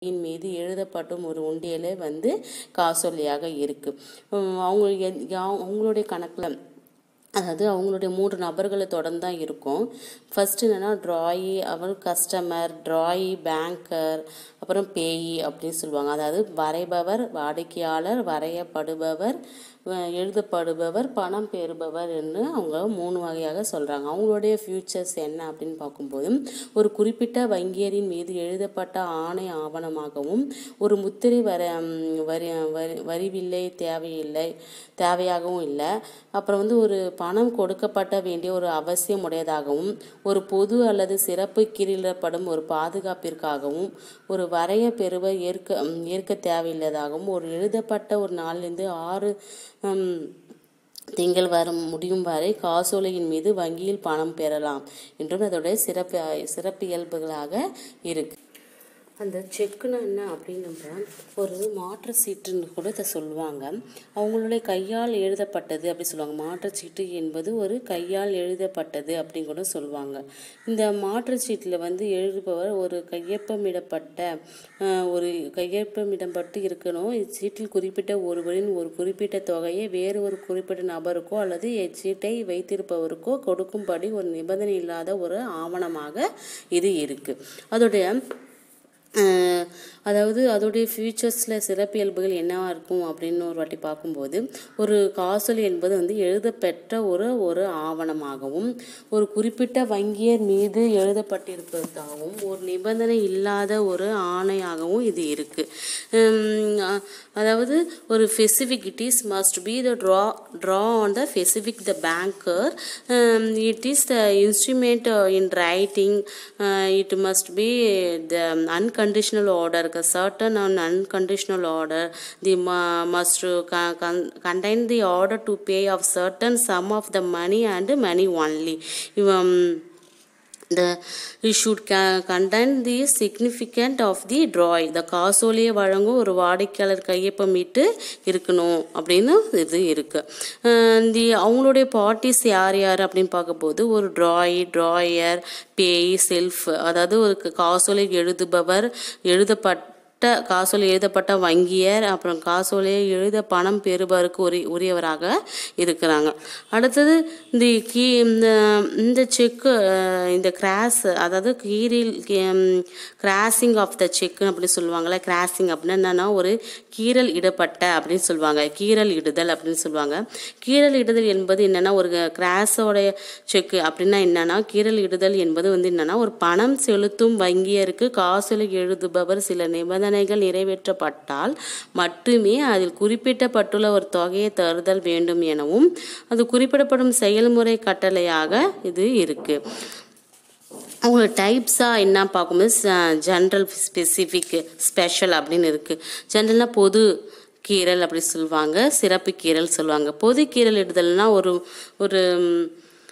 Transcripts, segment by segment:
யின் மீது எழுதப்படும் ஒரு உண்டியலே வந்து காசோலையாக இருக்குது அவங்க எ- யா- அவங்களுடைய கணக்கில் அதாவது அவங்களுடைய மூன்று நபர்களை தொடர்ந்து தான் இருக்கும் ஃபர்ஸ்ட் என்னன்னா ட்ராயி அப்புறம் கஸ்டமர் ட்ராயி பேங்கர் அப்புறம் பேயி அப்படின்னு சொல்லுவாங்க அதாவது வரைபவர் வாடிக்கையாளர் வரையப்படுபவர் வ- எழுதப்படுபவர் பணம் பெறுபவர் என்று அவங்க மூணு வகையாக சொல்கிறாங்க அவங்களுடைய ஃபியூச்சர்ஸ் என்ன அப்படின்னு பார்க்கும்போது ஒரு குறிப்பிட்ட வங்கியரின் மீது எழுதப்பட்ட ஆணை ஆவணமாகவும் ஒரு முத்திரை வர ம், வரி வரி வரிவில்லை தேவையில்லை தேவையாகவும் இல்லை அப்புறம் வந்து ஒரு பணம் கொடுக்கப்பட்ட வேண்டிய ஒரு அவசியம் உடையதாகவும் ஒரு பொது அல்லது சிறப்பு கீழிடப்படும் ஒரு பாதுகாப்பிற்காகவும் ஒரு வரைய பெறுவ ஏற்க ம், ஏற்க தேவையில்லதாகவும் ஒரு எழுதப்பட்ட ஒரு நாளிலிருந்து ஆறு ம், திங்கள் வரும் முடியும் வரை காசோலையின் மீது வங்கியில் பணம் பெறலாம் என்றும் அதோடைய சிறப்பு சிறப்பியல்புகளாக இருக்கு அந்த செக்குனா என்ன அப்படின்னு நம்ம ஒரு மாற்று சீட்டுன்னு கூட இதை சொல்லுவாங்க அவங்களுடைய கையால் எழுதப்பட்டது அப்படி சொல்லுவாங்க மாற்றுச் சீட்டு என்பது ஒரு கையால் எழுதப்பட்டது அப்படின்னு கூட சொல்லுவாங்க இந்த மாற்றுச் சீட்டில் வந்து எழுதுபவர் ஒரு கையொப்பமிடப்பட்ட அஹ், ஒரு கையொப்பமிடப்பட்டு இருக்கணும் இச்சீட்டில் குறிப்பிட்ட ஒருவரின் ஒரு குறிப்பிட்ட தொகையை வேறு ஒரு குறிப்பிட்ட நபருக்கோ அல்லது இச்சீட்டை வைத்திருப்பவருக்கோ கொடுக்கும்படி ஒரு நிபந்தனை இல்லாத ஒரு ஆவணமாக இது இருக்கு அதோடைய அஹ் அதாவது அதோடைய ஃபியூச்சர்ஸில் சிறப்பியல்புகள் என்னவா இருக்கும் அப்படின்னு ஒரு வாட்டி பார்க்கும்போது ஒரு காசோலை என்பது வந்து எழுதப்பெற்ற ஒரு ஒரு ஆவணமாகவும் ஒரு குறிப்பிட்ட வங்கியர் மீது எழுதப்பட்டிருப்பதாகவும் ஒரு நிபந்தனை இல்லாத ஒரு ஆணையாகவும் இது இருக்குது அதாவது ஒரு ஃபெசிஃபிகிட்டிஸ் must be the draw draw on the specific the banker it is the instrument in writing it must be the unconditional order a certain and unconditional order the mu- must con- con- contain the order to pay of certain sum of the money and money only um, the it should ca- contain the significant of the drawing the காசோலையை வழங்கும் ஒரு வாடிக்கையாளர் கையொப்பமிட்டு இருக்கணும் அப்படின்னு இது இருக்கு அஹ் the அவங்களுடைய parties யார் யார் அப்படின்னு பார்க்கும்போது ஒரு ட்ராய் ட்ராயர் பேய் செல்ஃப் அதாவது ஒரு காசோலை எழுதுபவர் எழுதப்பட்ட காசோலை எழுதப்பட்ட வங்கியர் அப்புறம் காசோலையை எழுத பணம் பெறுபவருக்கு உரி உரியவராக இருக்கிறாங்க அடுத்தது இந்த கீ இந்த இந்த செக்கு இந்த கிராஸ் அதாவது கீரில் கிராசிங் ஆஃப் த செக்கு அப்படின்னு சொல்லுவாங்கள்ல கிராசிங் அப்படின்னா என்னன்னா ஒரு கீறல் இடப்பட்ட அப்படின்னு சொல்லுவாங்க கீறல் இடுதல் அப்படின்னு சொல்லுவாங்க கீறல் இடுதல் என்பது என்னன்னா ஒரு கிராஸோடைய செக்கு அப்படின்னா என்னன்னா கீறல் இடுதல் என்பது வந்து என்னன்னா ஒரு பணம் செலுத்தும் வங்கியருக்கு காசோலை எழுதுபவர் சில நிபந்தனைகள் நிறைவேற்றப்பட்டால் மட்டுமே அதில் குறிப்பிட்டப்பட்டுள்ள ஒரு தொகையை தருதல் வேண்டும் எனவும் அது குறிப்பிடப்படும் செயல்முறை கட்டளையாக இது இருக்கு அவங்களோட டைப்ஸாக என்ன பார்க்கும்போது ஜென்ரல் ஸ்பெசிஃபிக் ஸ்பெஷல் அப்படின்னு இருக்குது ஜென்ரல்னா பொது கீரல் அப்படி சொல்லுவாங்க சிறப்பு கீரல் சொல்லுவாங்க பொது கீரல் இடுதல்னா ஒரு ஒரு ம்,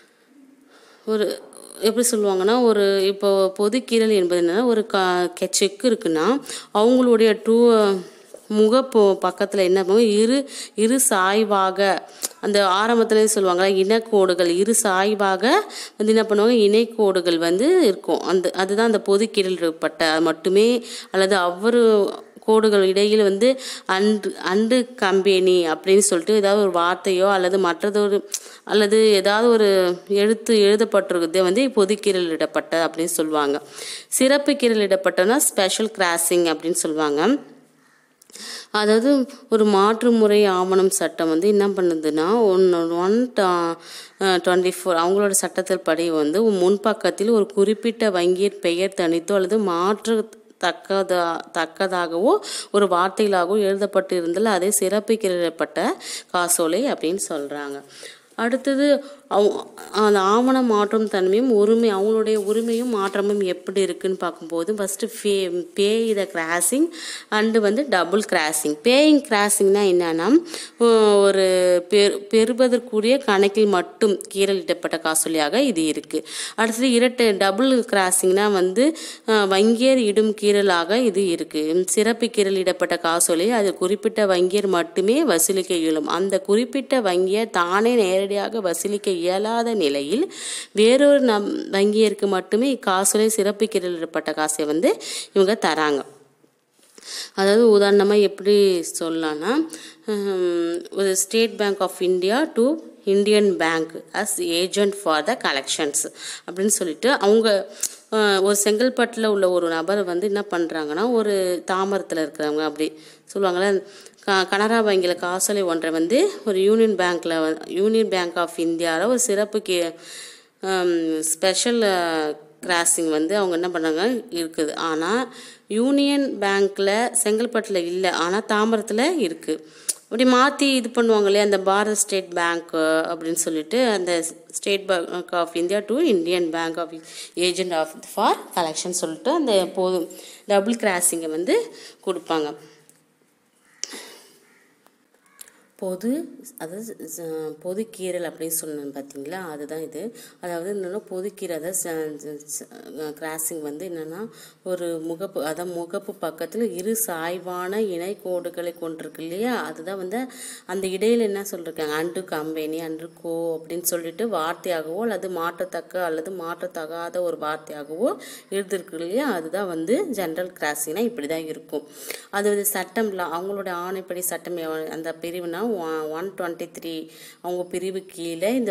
ஒரு எப்படி சொல்லுவாங்கன்னா ஒரு இப்போ பொது கீரல் என்பது என்னன்னா ஒரு க செக் இருக்குன்னா அவங்களுடைய டூ முகப்பு பக்கத்தில் என்ன பண்ணுவோம் இரு இரு சாய்வாக அந்த ஆரம்பத்துலேயே சொல்லுவாங்களா இனக்கோடுகள் இரு சாய்வாக வந்து என்ன பண்ணுவாங்க இணைக்கோடுகள் வந்து இருக்கும் அந்த அதுதான் அந்த பொது கீழப்பட்ட மட்டுமே அல்லது அவ்வொரு கோடுகள் இடையில் வந்து அன்று அண்டு கம்பெனி அப்படின்னு சொல்லிட்டு ஏதாவது ஒரு வார்த்தையோ அல்லது மற்றதொரு அல்லது ஏதாவது ஒரு எழுத்து எழுதப்பட்டிருக்கிறதே வந்து பொதுக்கீரலிடப்பட்ட அப்படின்னு சொல்லுவாங்க சிறப்பு கீரலிடப்பட்டனா ஸ்பெஷல் கிராசிங் அப்படின்னு சொல்லுவாங்க அதாவது ஒரு மாற்று முறை ஆவணம் சட்டம் வந்து என்ன பண்ணுதுன்னா ஒன் ஒன் டுவெண்ட்டி ஃபோர் அவங்களோட சட்டத்தில் படி வந்து முன்பக்கத்தில் ஒரு குறிப்பிட்ட வங்கியின் பெயர் தனித்தோ அல்லது மாற்று தக்கதா தக்கதாகவோ ஒரு வார்த்தைகளாகவோ எழுதப்பட்டு இருந்தால் அதை சிறப்பிக்கப்பட்ட காசோலை அப்படின்னு சொல்கிறாங்க அடுத்தது அவ அந்த ஆவணம் மாற்றும் தன்மையும் உரிமை அவங்களுடைய உரிமையும் மாற்றமும் எப்படி இருக்குன்னு பார்க்கும்போது ஃபஸ்ட்டு ஃபே பே இத கிராசிங் அண்டு வந்து டபுள் கிராசிங் பேயிங் கிராசிங்னா என்னன்னா அஹ் ஒரு பெரு பெறுவதற்குரிய கணக்கில் மட்டும் கீரலிடப்பட்ட காசோலியாக இது இருக்குது அடுத்தது இரட்டை டபுள் கிராசிங்னா வந்து அஹ், வங்கியர் இடும் கீரலாக இது இருக்குது சிறப்பு கீரலிடப்பட்ட காசோலை அது குறிப்பிட்ட வங்கியர் மட்டுமே வசூலிக்க இயலும் அந்த குறிப்பிட்ட வங்கியர் தானே நேரடியாக வசூலிக்க இயலாத நிலையில் வேறொரு நம் வங்கியருக்கு மட்டுமே இக்காசோலை சிறப்பு கீரலிடப்பட்ட காசை வந்து இவங்க தராங்க அதாவது உதாரணமாக எப்படி சொல்லலாம்னா ஹம், ஒரு State Bank of India to Indian Bank as agent for the collections அப்படின்னு சொல்லிட்டு அவங்க அஹ், ஒரு செங்கல்பட்டில் உள்ள ஒரு நபர் வந்து என்ன பண்ணுறாங்கன்னா ஒரு தாமரத்தில் இருக்கிறவங்க அப்படி சொல்லுவாங்கள்ல க கனரா வங்கியில் காசோலை ஒன்றை வந்து ஒரு யூனியன் பேங்க்கில் யூனியன் பேங்க் ஆஃப் இந்தியாவில் ஒரு சிறப்பு கே ஸ்பெஷல் கிராசிங் வந்து அவங்க என்ன பண்ணாங்க இருக்குது ஆனால் யூனியன் பேங்க்கில் செங்கல்பட்டில் இல்லை ஆனால் தாம்பரத்தில் இருக்குது அப்படி மாற்றி இது பண்ணுவாங்க இல்லையா அந்த பாரத் ஸ்டேட் பேங்க் அப்படின்னு சொல்லிட்டு அந்த State Bank of India to Indian Bank of agent of for collection சொல்லிட்டு அந்த போதும் டபுள் கிராசிங்கை வந்து கொடுப்பாங்க பொது அதாவது ச- பொதுக்கீரல் அப்படின்னு சொன்னேன் பார்த்தீங்களா அதுதான் இது அதாவது என்னென்னா பொதுக்கீரை அதாவது கிராசிங் வந்து என்னென்னா ஒரு முகப்பு அதான் முகப்பு பக்கத்தில் இரு சாய்வான இணை கோடுகளை கொண்டிருக்கு இல்லையா அதுதான் வந்து அந்த இடையில என்ன சொல்லியிருக்காங்க அண்டு கம்பெனி அன்று கோ அப்படின்னு சொல்லிட்டு வார்த்தையாகவோ அல்லது மாற்றத்தக்க அல்லது மாற்றத்தகாத ஒரு வார்த்தையாகவோ எழுதிருக்கு இல்லையா அதுதான் வந்து ஜென்ரல் கிராசிங்னா இப்படி தான் இருக்கும் அது வந்து சட்டம்ல அவங்களோட ஆணைப்படி சட்டம் எவ- அந்த பிரிவுனா ஒன் டுவெண்ட்டி த்ரீ அவங்க பிரிவு கீழே இந்த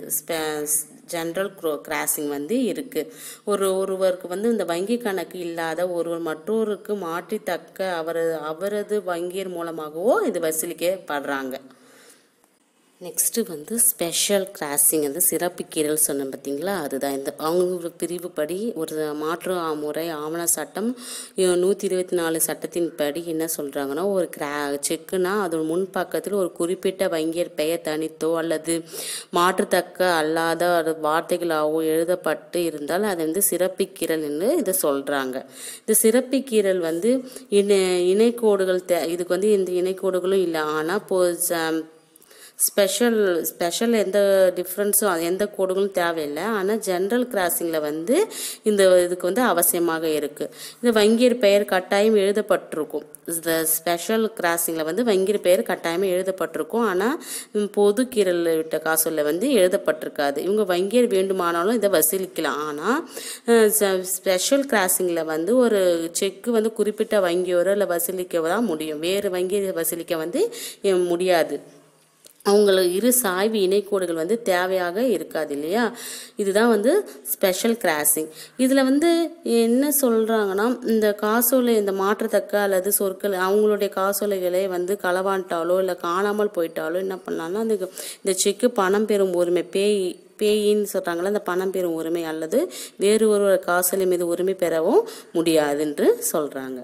ஜென்ரல் க்ரோ கிராசிங் வந்து இருக்குது ஒரு ஒருவருக்கு வந்து இந்த வங்கி கணக்கு இல்லாத ஒருவர் மற்றொருக்கு மாற்றித்தக்க அவரது அவரது வங்கியர் மூலமாகவோ இது வசூலிக்கப்படுறாங்க நெக்ஸ்ட்டு வந்து ஸ்பெஷல் கிராசிங் வந்து சிறப்பு கீரல் சொன்னேன் பார்த்தீங்களா அதுதான் இந்த அவங்க பிரிவுப்படி ஒரு மாற்று முறை ஆவண சட்டம் நூற்றி இருபத்தி நாலு சட்டத்தின் படி என்ன சொல்கிறாங்கன்னா ஒரு கிரா செக்குனா அதோட முன்பக்கத்தில் ஒரு குறிப்பிட்ட வங்கியர் பெயர் தனித்தோ அல்லது மாற்றத்தக்க அல்லாத ஒரு வார்த்தைகளாகவோ எழுதப்பட்டு இருந்தால் அது வந்து சிறப்பிக்கீரல் என்று இதை சொல்கிறாங்க இந்த சிறப்பிக்கீரல் வந்து இணை இணைக்கோடுகள் தே இதுக்கு வந்து இந்த இணைக்கோடுகளும் இல்லை ஆனால் இப்போ ச- ஸ்பெஷல் ஸ்பெஷல் எந்த டிஃப்ரென்ஸும் எந்த கோடுகளும் தேவையில்லை ஆனால் ஜென்ரல் கிராசிங்கில் வந்து இந்த இதுக்கு வந்து அவசியமாக இருக்குது இந்த வங்கியர் பெயர் கட்டாயம் எழுதப்பட்டிருக்கும் இந்த ஸ்பெஷல் கிராசிங்கில் வந்து வங்கியர் பெயர் கட்டாயமாக எழுதப்பட்டிருக்கும் ஆனால் பொது கீரல் விட்ட காசோல வந்து எழுதப்பட்டிருக்காது இவங்க வங்கியர் வேண்டுமானாலும் இதை வசூலிக்கலாம் ஆனால் ஸ்பெஷல் கிராசிங்கில் வந்து ஒரு செக்கு வந்து குறிப்பிட்ட வங்கியோரோ இல்லை வசூலிக்க தான் முடியும் வேறு வங்கியை வசூலிக்க வந்து அஹ், முடியாது அவங்கள இரு சாய்வு இணைக்கோடுகள் வந்து தேவையாக இருக்காது இல்லையா இதுதான் வந்து ஸ்பெஷல் கிராசிங் இதில் வந்து என்ன சொல்கிறாங்கன்னா இந்த காசோலை இந்த மாற்றத்தக்க அல்லது சொற்கள் அவங்களுடைய காசோலைகளை வந்து களவாண்டாலோ இல்லை காணாமல் போயிட்டாலோ என்ன பண்ணலாம்னா அந்த இந்த செக்கு பணம் பெறும் உரிமை பேய் பேயின்னு சொல்கிறாங்களே அந்த பணம் பெறும் உரிமை அல்லது வேறு ஒரு காசோலை மீது உரிமை பெறவும் முடியாது என்று சொல்கிறாங்க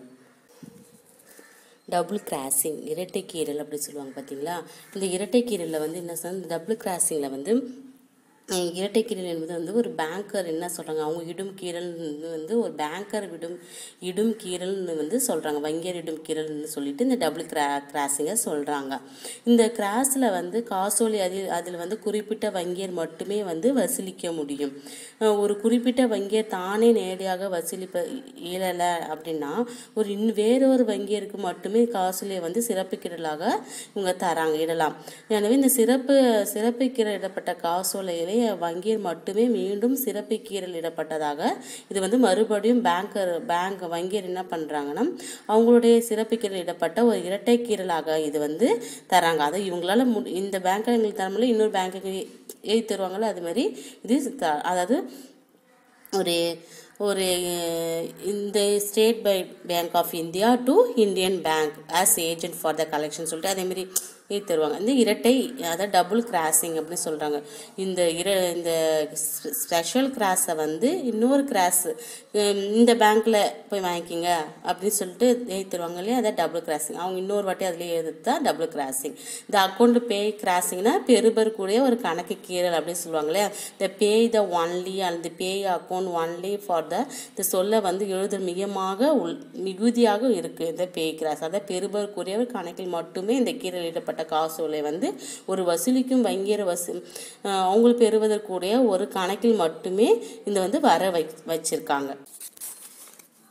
டபுள் கிராசிங் இரட்டை கீரல் அப்படி சொல்லுவாங்க பார்த்தீங்களா இந்த இரட்டை கீரலில் வந்து என்ன சொன்ன டபுள் கிராசிங்கில் வந்து அஹ், இரட்டை கீரல் என்பது வந்து ஒரு பேங்கர் என்ன சொல்கிறாங்க அவங்க இடும் கீரல் வந்து ஒரு பேங்கர் விடும் இடும் கீரல்னு வந்து சொல்கிறாங்க வங்கியர் இடும் கீரல்னு சொல்லிட்டு இந்த டபுள் கிரா கிராசிங்கை சொல்கிறாங்க இந்த கிராஸில் வந்து காசோலி அதில் அதில் வந்து குறிப்பிட்ட வங்கியர் மட்டுமே வந்து வசூலிக்க முடியும் அஹ், ஒரு குறிப்பிட்ட வங்கியர் தானே நேரடியாக வசூலிப்ப இயலலை அப்படின்னா ஒரு இன்னும் வேறொரு வங்கியருக்கு மட்டுமே காசோலியை வந்து சிறப்புக்கிடலாக இவங்க தராங்க இடலாம் எனவே இந்த சிறப்பு சிறப்புக்கீரல் இடப்பட்ட காசோலையிலே வங்கியர் மட்டுமே மீண்டும் சிறப்புக்கீரல் இடப்பட்டதாக இது வந்து மறுபடியும் பேங்கர் பேங்க் வங்கியர் என்ன பண்ணுறாங்கன்னா அவங்களுடைய சிறப்புக்கீரல் இடப்பட்ட ஒரு இரட்டை கீரலாக இது வந்து தராங்க அதை இவங்களால மு இந்த பேங்க்கில் எங்களுக்கு தர முடியல இன்னொரு பேங்க்குக்கு எழுதி தருவாங்களோ அது மாதிரி இது த- அதாவது ஒரு ஒரு அஹ், இந்த State by Bank of India to Indian Bank as agent for the collection சொல்லிட்டு அதேமாரி எழுதி தருவாங்க இந்த இரட்டை அதாவது டபுள் கிராசிங் அப்படின்னு சொல்கிறாங்க இந்த இர இந்த ஸ்பெஷல் கிராஸை வந்து இன்னொரு கிராஸ் இந்த பேங்க்கில் போய் வாங்கிக்கிங்க அப்படின்னு சொல்லிட்டு எழுதி தருவாங்க இல்லையா அதான் டபுள் கிராசிங் அவங்க இன்னொரு வாட்டி அதுலேயே எழுதி தான் டபுள் கிராசிங் இந்த அக்கௌண்ட் பே கிராசிங்னா பெருபர் கூடிய ஒரு கணக்கு கீரல் அப்படின்னு சொல்லுவாங்க இல்லையா இந்த பே த ஒன்லி அல்லது pay account only for the இந்த சொல்ல வந்து எழுத மிகமாக உள் மிகுதியாக இருக்குது இந்த பே கிராஸ் அதாவது பெருபருக்குரிய ஒரு கணக்கில் மட்டுமே இந்த கீரல் இடப்பட்ட காசோலை வந்து ஒரு வசூலிக்கும் வங்கியர் வசூ அஹ் அவங்களுக்கு பெறுவதற்குரிய ஒரு கணக்கில் மட்டுமே இந்த வந்து வர வை வச்சிருக்காங்க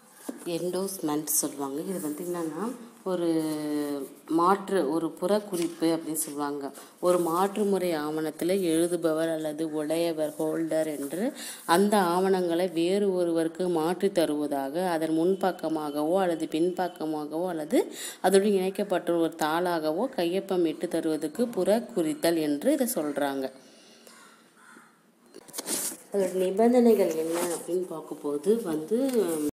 என்டோஸ்மெண்ட் சொல்லுவாங்க இது வந்து என்னென்னா ஒரு மாற்று ஒரு புறக்குறிப்பு அப்படின்னு சொல்லுவாங்க ஒரு மாற்று முறை ஆவணத்தில் எழுதுபவர் அல்லது உடையவர் ஹோல்டர் என்று அந்த ஆவணங்களை வேறு ஒருவருக்கு மாற்றி தருவதாக அதன் முன்பக்கமாகவோ அல்லது பின்பக்கமாகவோ அல்லது அதோடு இணைக்கப்பட்ட ஒரு தாளாகவோ கையொப்பம் இட்டு தருவதற்கு புறக்குறித்தல் என்று இதை சொல்கிறாங்க அதோட நிபந்தனைகள் என்ன அப்படின்னு பார்க்கும்போது வந்து